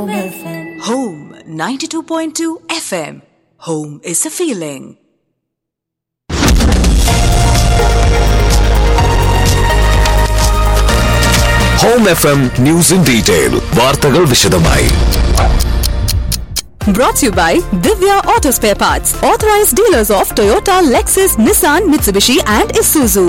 Home 92.2 FM. Home is a feeling. Home F M news in detail വാർത്തകൾ വിശദമായി Brought to you by Divya Auto Spare Parts, authorized dealers of Toyota, Lexus, Nissan, Mitsubishi, and Isuzu.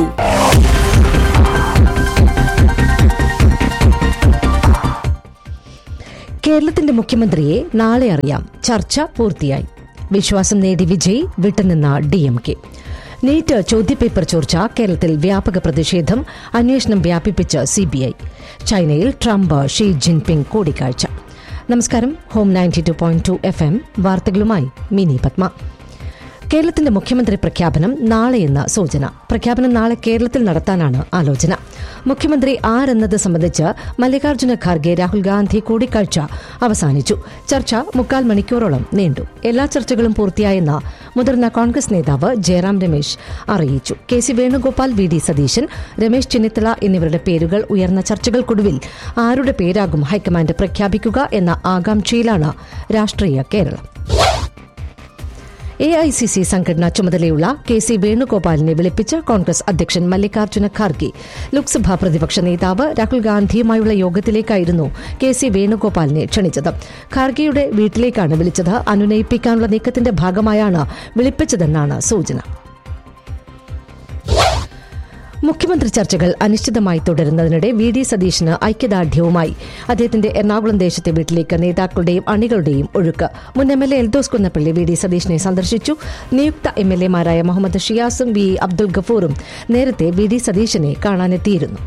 കേരളത്തിന്റെ മുഖ്യമന്ത്രിയെ നാളെ അറിയാം ചർച്ച പൂർത്തിയായി വിശ്വാസം നേടി വിജയ് വിട്ടുനിന്ന ഡി എം കെ നീറ്റ് ചോദ്യപേപ്പർ ചോർച്ച കേരളത്തിൽ വ്യാപക പ്രതിഷേധം അന്വേഷണം വ്യാപിപ്പിച്ച് സിബിഐ ചൈനയിൽ ട്രംപ് ഷീ ജിൻപിങ് കൂടിക്കാഴ്ച നമസ്കാരം home ninety two point two F M വാർത്തകളുമായി മിനി പത്മ കേരളത്തിന്റെ മുഖ്യമന്ത്രി പ്രഖ്യാപനം നാളെയെന്ന സൂചന പ്രഖ്യാപനം നാളെ കേരളത്തിൽ നടത്താനാണ് ആലോചന മുഖ്യമന്ത്രി ആരെന്നത് സംബന്ധിച്ച് മല്ലികാർജ്ജുന ഖാർഗെ രാഹുൽ ഗാന്ധി കൂടിക്കാഴ്ച അവസാനിച്ചു ചർച്ച മുക്കാൽ മണിക്കൂറോളം നീണ്ടു എല്ലാ ചർച്ചകളും പൂർത്തിയായെന്ന് മുതിർന്ന കോൺഗ്രസ് നേതാവ് ജയറാം രമേശ് അറിയിച്ചു K C Venugopal V D Satheesan Ramesh Chennithala എന്നിവരുടെ പേരുകൾ ഉയർന്ന ചർച്ചകൾക്കൊടുവിൽ ആരുടെ പേരാകും ഹൈക്കമാൻഡ് പ്രഖ്യാപിക്കുക എന്ന ആകാംക്ഷയിലാണ് രാഷ്ട്രീയ Keralam A I C C സംഘടനാ ചുമതലയുള്ള കെ സി വേണുഗോപാലിനെ വിളിപ്പിച്ച കോൺഗ്രസ് അധ്യക്ഷൻ മല്ലികാർജ്ജുന ഖാർഗെ ലോക്സഭാ പ്രതിപക്ഷ നേതാവ് രാഹുൽ ഗാന്ധിയുമായുള്ള യോഗത്തിലേക്കായിരുന്നു കെ സി വേണുഗോപാലിനെ ക്ഷണിച്ചത് ഖാർഗെയുടെ വീട്ടിലേക്കാണ് വിളിച്ചത് അനുനയിപ്പിക്കാനുള്ള നീക്കത്തിന്റെ ഭാഗമായാണ് വിളിപ്പിച്ചതെന്നാണ് സൂചന മുഖ്യമന്ത്രി ചർച്ചകൾ അനിശ്ചിതമായി തുടരുന്നതിനിടെ വി ഡി സതീശന് ഐക്യദാർഢ്യവുമായി അദ്ദേഹത്തിന്റെ എറണാകുളം ദേശത്തെ വീട്ടിലേക്ക് നേതാക്കളുടെയും അണികളുടെയും ഒഴുക്ക് മുൻ M L A Eldhose Kunnappilly V D സതീശനെ സന്ദർശിച്ചു നിയുക്ത എം എൽ എമാരായ മുഹമ്മദ് ഷിയാസും വി അബ്ദുൽ ഗഫൂറും നേരത്തെ വി ഡി സതീശനെ കാണാനെത്തിയിരുന്നു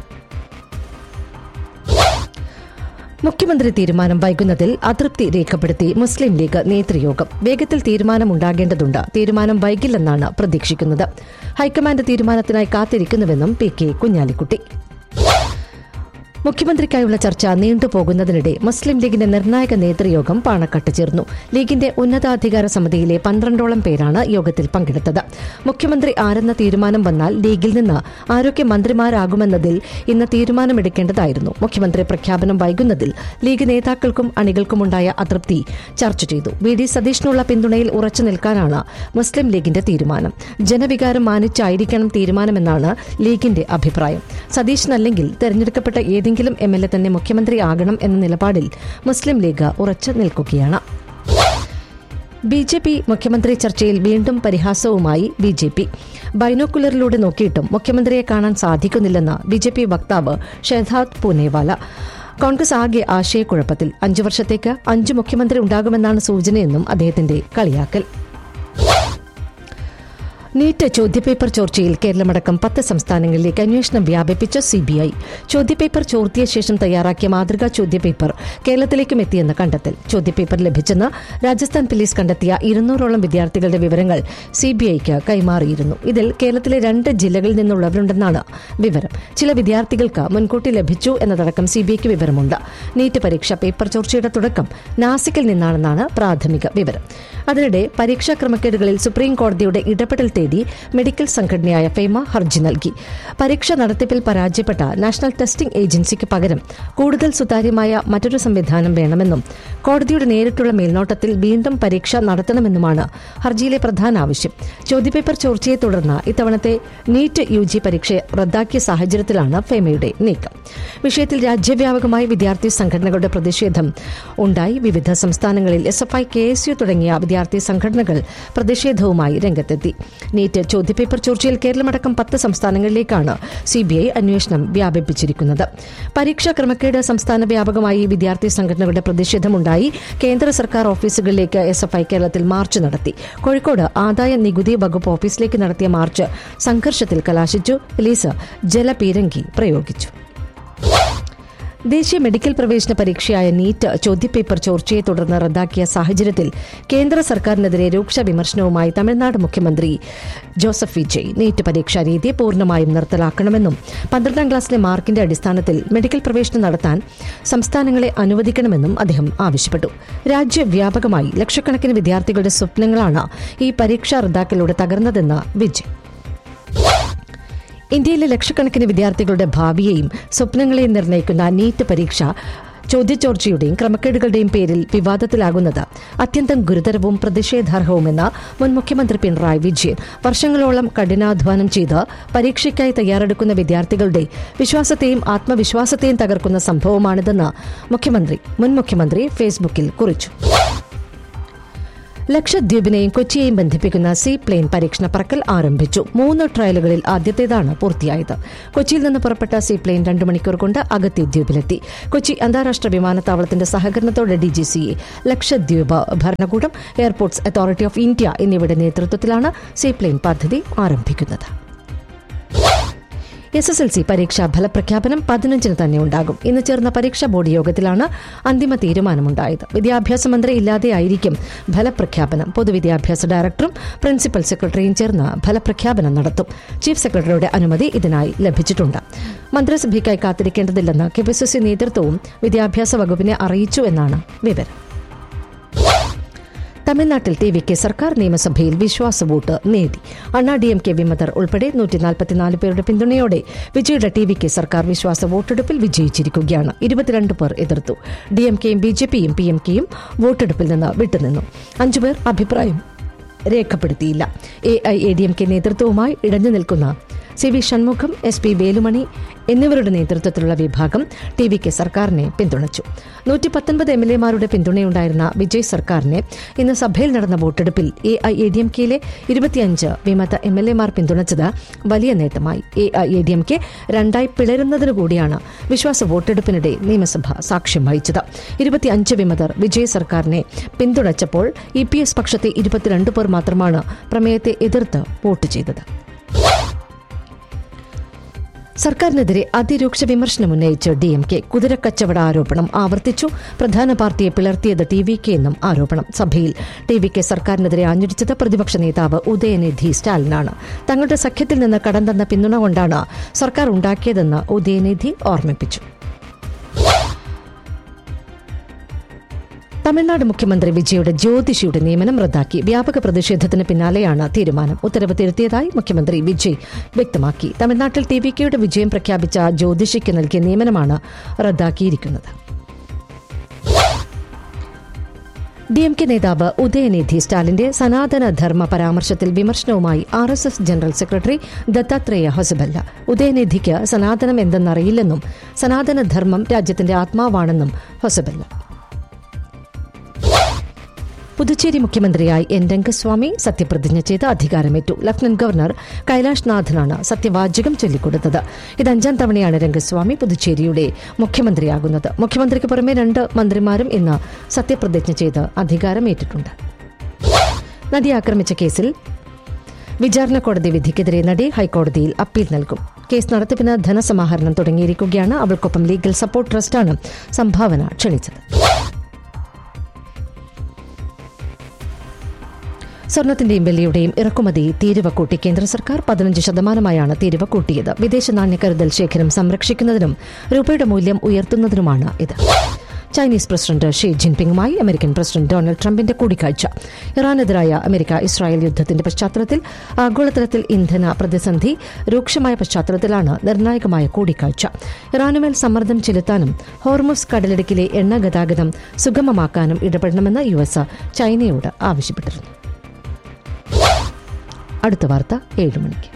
മുഖ്യമന്ത്രി തീരുമാനം വൈകുന്നതിൽ അതൃപ്തി രേഖപ്പെടുത്തി മുസ്ലിം ലീഗ് നേതൃയോഗം വേഗത്തിൽ തീരുമാനമുണ്ടാകേണ്ടതുണ്ട് തീരുമാനം വൈകില്ലെന്നാണ് പ്രതീക്ഷിക്കുന്നത് ഹൈക്കമാൻഡ് തീരുമാനത്തിനായി കാത്തിരിക്കുന്നുവെന്നും പി കെ കുഞ്ഞാലിക്കുട്ടി മുഖ്യമന്ത്രിക്കായുള്ള ചർച്ച നീണ്ടുപോകുന്നതിനിടെ മുസ്ലിം ലീഗിന്റെ നിർണായക നേതൃയോഗം പാണക്കാട്ട് ചേർന്നു ലീഗിന്റെ ഉന്നതാധികാര സമിതിയിലെ പന്ത്രണ്ടോളം പേരാണ് യോഗത്തിൽ പങ്കെടുത്തത് മുഖ്യമന്ത്രി ആരെന്ന തീരുമാനം വന്നാൽ ലീഗിൽ നിന്ന് ആരൊക്കെ മന്ത്രിമാരാകുമെന്നതിൽ ഇന്ന് തീരുമാനമെടുക്കേണ്ടതായിരുന്നു മുഖ്യമന്ത്രി പ്രഖ്യാപനം വൈകുന്നതിൽ ലീഗ് നേതാക്കൾക്കും അണികൾക്കുമുണ്ടായ അതൃപ്തി ചർച്ച ചെയ്തു വി ഡി സതീഷിനുള്ള പിന്തുണയിൽ ഉറച്ചു നിൽക്കാനാണ് മുസ്ലിം ലീഗിന്റെ തീരുമാനം ജനവികാരം മാനിച്ചായിരിക്കണം തീരുമാനമെന്നാണ് ലീഗിന്റെ അഭിപ്രായം സതീഷിനല്ലെങ്കിൽ തെരഞ്ഞെടുക്കപ്പെട്ട ഏതെങ്കിലും എം എൽ എ തന്നെ മുഖ്യമന്ത്രിയാകണം എന്ന നിലപാടിൽ മുസ്ലിം ലീഗ് ഉറച്ചു നിൽക്കുകയാണ് ബി ജെ പി മുഖ്യമന്ത്രി ചർച്ചയിൽ വീണ്ടും പരിഹാസവുമായി ബി ജെ പി ബൈനോക്കുലറിലൂടെ നോക്കിയിട്ടും മുഖ്യമന്ത്രിയെ കാണാൻ സാധിക്കുന്നില്ലെന്ന് ബി ജെ പി വക്താവ് ഷെഹദാദ് പൂനെവാല കോൺഗ്രസ് ആകെ ആശയക്കുഴപ്പത്തിൽ അഞ്ചു വർഷത്തേക്ക് അഞ്ചു മുഖ്യമന്ത്രി ഉണ്ടാകുമെന്നാണ് സൂചനയെന്നും അദ്ദേഹത്തിന്റെ കളിയാക്കൽ നീറ്റ് ചോദ്യപേപ്പർ ചോർച്ചയിൽ കേരളമടക്കം പത്ത് സംസ്ഥാനങ്ങളിലേക്ക് അന്വേഷണം വ്യാപിപ്പിച്ച സിബിഐ ചോദ്യപേപ്പർ ചോർത്തിയ ശേഷം തയ്യാറാക്കിയ മാതൃകാ ചോദ്യപേപ്പർ കേരളത്തിലേക്കും എത്തിയെന്ന് കണ്ടെത്തൽ ചോദ്യപേപ്പർ ലഭിച്ചെന്ന് രാജസ്ഥാൻ പോലീസ് കണ്ടെത്തിയ ഇരുന്നൂറോളം വിദ്യാർത്ഥികളുടെ വിവരങ്ങൾ സിബിഐക്ക് കൈമാറിയിരുന്നു ഇതിൽ കേരളത്തിലെ രണ്ട് ജില്ലകളിൽ നിന്നുള്ളവരുണ്ടെന്നാണ് വിവരം ചില വിദ്യാർത്ഥികൾക്ക് മുൻകൂട്ടി ലഭിച്ചു എന്നതടക്കം സിബിഐക്ക് വിവരമുണ്ട് നീറ്റ് പരീക്ഷ പേപ്പർ ചോർച്ചയുടെ തുടക്കം നാസിക്കിൽ നിന്നാണെന്നാണ് പ്രാഥമിക വിവരം അതിനിടെ പരീക്ഷാ ക്രമക്കേടുകളിൽ സുപ്രീം കോടതിയുടെ ഇടപെടൽ തേടി മെഡിക്കൽ സംഘടനയായ ഫെമ ഹർജി നൽകി പരീക്ഷ നടത്തിപ്പിൽ പരാജയപ്പെട്ട നാഷണൽ ടെസ്റ്റിംഗ് ഏജൻസിക്ക് പകരം കൂടുതൽ സുതാര്യമായ മറ്റൊരു സംവിധാനം വേണമെന്നും കോടതിയുടെ നേരിട്ടുള്ള മേൽനോട്ടത്തിൽ വീണ്ടും പരീക്ഷ നടത്തണമെന്നുമാണ് ഹർജിയിലെ പ്രധാന ആവശ്യം ചോദ്യപേപ്പർ ചോർച്ചയെ തുടർന്ന് ഇത്തവണത്തെ നീറ്റ് യു ജി പരീക്ഷ റദ്ദാക്കിയ സാഹചര്യത്തിലാണ് ഫെമയുടെ നീക്കം വിഷയത്തിൽ രാജ്യവ്യാപകമായി വിദ്യാർത്ഥി സംഘടനകളുടെ പ്രതിഷേധം ഉണ്ടായി വിവിധ സംസ്ഥാനങ്ങളിൽ S F I K S U തുടങ്ങിയ വിദ്യാർത്ഥി സംഘടനകൾ പ്രതിഷേധവുമായി രംഗത്തെത്തി നീറ്റ് ചോദ്യപേപ്പർ ചോർച്ചയിൽ കേരളമടക്കം പത്ത് സംസ്ഥാനങ്ങളിലേക്കാണ് സിബിഐ അന്വേഷണം വ്യാപിപ്പിച്ചിരിക്കുന്നത് പരീക്ഷാ ക്രമക്കേട് സംസ്ഥാന വ്യാപകമായി വിദ്യാർത്ഥി സംഘടനകളുടെ പ്രതിഷേധമുണ്ടായി കേന്ദ്ര സർക്കാർ ഓഫീസുകളിലേക്ക് എസ് എഫ് ഐ കേരളത്തിൽ മാർച്ച് നടത്തി കോഴിക്കോട് ആദായ നികുതി വകുപ്പ് ഓഫീസിലേക്ക് നടത്തിയ മാർച്ച് സംഘർഷത്തിൽ കലാശിച്ചു പോലീസ് ജലപീരങ്കി പ്രയോഗിച്ചു ദേശീയ മെഡിക്കൽ പ്രവേശന പരീക്ഷയായ നീറ്റ് ചോദ്യപേപ്പർ ചോർച്ചയെ തുടർന്ന് റദ്ദാക്കിയ സാഹചര്യത്തിൽ കേന്ദ്ര സർക്കാരിനെതിരെ രൂക്ഷ വിമർശനവുമായി തമിഴ്നാട് മുഖ്യമന്ത്രി ജോസഫ് വിജയ് നീറ്റ് പരീക്ഷാ രീതി പൂർണ്ണമായും നിർത്തലാക്കണമെന്നും പന്ത്രണ്ടാം ക്ലാസ്സിലെ മാർക്കിന്റെ അടിസ്ഥാനത്തിൽ മെഡിക്കൽ പ്രവേശനം നടത്താൻ സംസ്ഥാനങ്ങളെ അനുവദിക്കണമെന്നും അദ്ദേഹം ആവശ്യപ്പെട്ടു രാജ്യവ്യാപകമായി ലക്ഷക്കണക്കിന് വിദ്യാർത്ഥികളുടെ സ്വപ്നങ്ങളാണ് ഈ പരീക്ഷാ റദ്ദാക്കലിലൂടെ തകർന്നതെന്ന് വിജയ് ഇന്ത്യയിലെ ലക്ഷക്കണക്കിന് വിദ്യാർത്ഥികളുടെ ഭാവിയെയും സ്വപ്നങ്ങളെയും നിർണ്ണയിക്കുന്ന നീറ്റ് പരീക്ഷ ചോദ്യചോർച്ചയുടെയും ക്രമക്കേടുകളുടെയും പേരിൽ വിവാദത്തിലാകുന്നത് അത്യന്തം ഗുരുതരവും പ്രതിഷേധാർഹവുമെന്ന് മുൻ മുഖ്യമന്ത്രി പിണറായി വിജയൻ വർഷങ്ങളോളം കഠിനാധ്വാനം ചെയ്ത് പരീക്ഷയ്ക്കായി തയ്യാറെടുക്കുന്ന വിദ്യാർത്ഥികളുടെ വിശ്വാസത്തെയും ആത്മവിശ്വാസത്തെയും തകർക്കുന്ന സംഭവമാണിതെന്ന് മുഖ്യമന്ത്രി മുൻ മുഖ്യമന്ത്രി ഫേസ്ബുക്കിൽ കുറിച്ചു ലക്ഷദ്വീപിനെയും കൊച്ചിയെയും ബന്ധിപ്പിക്കുന്ന സീ പ്ലെയിൻ പരീക്ഷണ പറക്കൽ ആരംഭിച്ചു മൂന്ന് ട്രയലുകളിൽ ആദ്യത്തേതാണ് പൂർത്തിയായത് കൊച്ചിയിൽ നിന്ന് പുറപ്പെട്ട സീ പ്ലെയിൻ രണ്ടു മണിക്കൂർ കൊണ്ട് അഗത്തി ദ്വീപിലെത്തി കൊച്ചി അന്താരാഷ്ട്ര വിമാനത്താവളത്തിന്റെ സഹകരണത്തോടെ ഡിജിസിഎ ലക്ഷദ്വീപ് ഭരണകൂടം എയർപോർട്ട്സ് അതോറിറ്റി ഓഫ് ഇന്ത്യ എന്നിവയുടെ നേതൃത്വത്തിലാണ് സീ പ്ലെയിൻ പദ്ധതി ആരംഭിക്കുന്നത് എസ് എസ് എൽ സി പരീക്ഷാ ഫലപ്രഖ്യാപനം പതിനഞ്ചിന് തന്നെ ഉണ്ടാകും ഇന്ന് ചേർന്ന പരീക്ഷാ ബോർഡ് യോഗത്തിലാണ് അന്തിമ തീരുമാനമുണ്ടായത് വിദ്യാഭ്യാസ മന്ത്രി ഇല്ലാതെയായിരിക്കും ഫലപ്രഖ്യാപനം പൊതുവിദ്യാഭ്യാസ ഡയറക്ടറും പ്രിൻസിപ്പൽ സെക്രട്ടറിയും ചേർന്ന് ഫലപ്രഖ്യാപനം നടത്തും ചീഫ് സെക്രട്ടറിയുടെ അനുമതി ഇതിനായി ലഭിച്ചിട്ടുണ്ട് മന്ത്രിസഭയ്ക്കായി കാത്തിരിക്കേണ്ടതില്ലെന്ന് കെ പി സി സി നേതൃത്വവും വിദ്യാഭ്യാസ വകുപ്പിനെ അറിയിച്ചു എന്നാണ് വിവരം തമിഴ്നാട്ടിൽ ടി വി കെ സർക്കാർ നിയമസഭയിൽ വിശ്വാസ വോട്ട് നേടി അണ്ണാ ഡി എം കെ വിമതർ ഉൾപ്പെടെ നൂറ്റി നാൽപ്പത്തിനാല് പേരുടെ പിന്തുണയോടെ വിജയുടെ ടി വി കെ സർക്കാർ വിശ്വാസ വോട്ടെടുപ്പിൽ വിജയിച്ചിരിക്കുകയാണ് ഇരുപത്തിരണ്ട് പേർ എതിർത്തു ഡി എം കെയും ബി ജെ പിയും പി എം കെയും വോട്ടെടുപ്പിൽ നിന്ന് വിട്ടുനിന്നു അഞ്ചുപേർ അഭിപ്രായം രേഖപ്പെടുത്തിയില്ല A I A D M K നേതൃത്വവുമായി ഇടഞ്ഞു നിൽക്കുന്ന C V Shanmugam S P Velumani എന്നിവരുടെ നേതൃത്വത്തിലുള്ള വിഭാഗം ടി വി കെ സർക്കാരിനെ പിന്തുണച്ചു നൂറ്റി പത്തൊൻപത് എം എൽ എമാരുടെ പിന്തുണയുണ്ടായിരുന്ന വിജയ് സർക്കാരിനെ ഇന്ന് സഭയിൽ നടന്ന വോട്ടെടുപ്പിൽ A I A D M കെയിലെ ഇരുപത്തിയഞ്ച് വിമത എം എൽ എമാർ പിന്തുണച്ചത് വലിയ നേട്ടമായി A I A D M K രണ്ടായി പിളരുന്നതിനു കൂടിയാണ് വിശ്വാസ വോട്ടെടുപ്പിനിടെ നിയമസഭ സാക്ഷ്യം വഹിച്ചത് ഇരുപത്തിയഞ്ച് വിമതർ വിജയ് സർക്കാരിനെ പിന്തുണച്ചപ്പോൾ ഇ പി എസ് പക്ഷത്തെ ഇരുപത്തിരണ്ട് പേർ മാത്രമാണ് പ്രമേയത്തെ എതിർത്ത് വോട്ട് ചെയ്തത് സർക്കാരിനെതിരെ അതിരൂക്ഷ വിമർശനം ഉന്നയിച്ച് ഡി എം കെ കുതിരക്കച്ചവട ആരോപണം ആവർത്തിച്ചു പ്രധാന പാർട്ടിയെ പിളർത്തിയത് ടി വി കെ എന്നും ആരോപണം സഭയിൽ ടി വി കെ സർക്കാരിനെതിരെ ആഞ്ഞടിച്ചത് പ്രതിപക്ഷ നേതാവ് ഉദയനിധി സ്റ്റാലിനാണ് തങ്ങളുടെ സഖ്യത്തിൽ നിന്ന് കടം തന്ന പിന്തുണ കൊണ്ടാണ് സർക്കാർ ഉണ്ടാക്കിയതെന്ന് ഉദയനിധി ഓർമ്മിപ്പിച്ചു തമിഴ്നാട് മുഖ്യമന്ത്രി വിജയുടെ ജ്യോതിഷിയുടെ നിയമനം റദ്ദാക്കി വ്യാപക പ്രതിഷേധത്തിന് പിന്നാലെയാണ് തീരുമാനം ഉത്തരവ് തിരുത്തിയതായി മുഖ്യമന്ത്രി വിജയ് വ്യക്തമാക്കി തമിഴ്നാട്ടിൽ ടി വി കെയുടെ വിജയം പ്രഖ്യാപിച്ച ജ്യോതിഷിക്ക് നൽകിയ നിയമനമാണ് റദ്ദാക്കിയിരിക്കുന്നത് ഡി എം കെ നേതാവ് ഉദയനിധി സ്റ്റാലിന്റെ സനാതന ധർമ്മ പരാമർശത്തിൽ വിമർശനവുമായി R S S general secretary Dattatreya Hosabale ഉദയനിധിക്ക് സനാതനം എന്തെന്നറിയില്ലെന്നും സനാതന ധർമ്മം രാജ്യത്തിന്റെ ആത്മാവാണെന്നും ഹൊസബല്ല പുതുച്ചേരി മുഖ്യമന്ത്രിയായി എൻ രംഗസ്വാമി സത്യപ്രതിജ്ഞ ചെയ്ത് അധികാരമേറ്റു ലഫ്റ്റനന്റ് ഗവർണർ കൈലാഷ് നാഥനാണ് സത്യവാചകം ചൊല്ലിക്കൊടുത്തത് ഇത് അഞ്ചാം തവണയാണ് രംഗസ്വാമി പുതുച്ചേരിയുടെ മുഖ്യമന്ത്രിയാകുന്നത് മുഖ്യമന്ത്രിക്ക് പുറമെ രണ്ട് മന്ത്രിമാരും ഇന്ന് സത്യപ്രതിജ്ഞ ചെയ്ത് അധികാരമേറ്റിട്ടുണ്ട് നടി ആക്രമിച്ച കേസിൽ വിചാരണ കോടതി വിധിക്കെതിരെ നടി ഹൈക്കോടതിയിൽ അപ്പീൽ നൽകും കേസ് നടത്തിപ്പിന് ധനസമാഹരണം തുടങ്ങിയിരിക്കുകയാണ് അവൾക്കൊപ്പം ലീഗൽ സപ്പോർട്ട് ട്രസ്റ്റാണ് സംഭാവന ക്ഷണിച്ചത് സ്വർണത്തിന്റെയും വെള്ളിയുടെയും ഇറക്കുമതി തീരുവ കൂട്ടി കേന്ദ്ര സർക്കാർ പതിനഞ്ച് ശതമാനമായാണ് തീരുവ കൂട്ടിയത് വിദേശ നാണ്യക്കരുതൽ ശേഖരം സംരക്ഷിക്കുന്നതിനും രൂപയുടെ മൂല്യം ഉയർത്തുന്നതിനുമാണ് ഇത് ചൈനീസ് പ്രസിഡന്റ് ഷീ ജിൻപിങ്ങുമായി അമേരിക്കൻ പ്രസിഡന്റ് ഡൊണാൾഡ് ട്രംപിന്റെ കൂടിക്കാഴ്ച ഇറാനെതിരായ അമേരിക്ക ഇസ്രായേൽ യുദ്ധത്തിന്റെ പശ്ചാത്തലത്തിൽ ആഗോളതലത്തിൽ ഇന്ധന പ്രതിസന്ധി രൂക്ഷമായ പശ്ചാത്തലത്തിലാണ് നിർണായകമായ കൂടിക്കാഴ്ച ഇറാനുമേൽ സമ്മർദ്ദം ചെലുത്താനും ഹോർമുസ് കടലിടുക്കിലെ എണ്ണ ഗതാഗതം സുഗമമാക്കാനും ഇടപെടണമെന്ന് യു എസ് ചൈനയോട് ആവശ്യപ്പെട്ടിരുന്നു അടുത്ത വാർത്ത ഏഴ് മണിക്ക്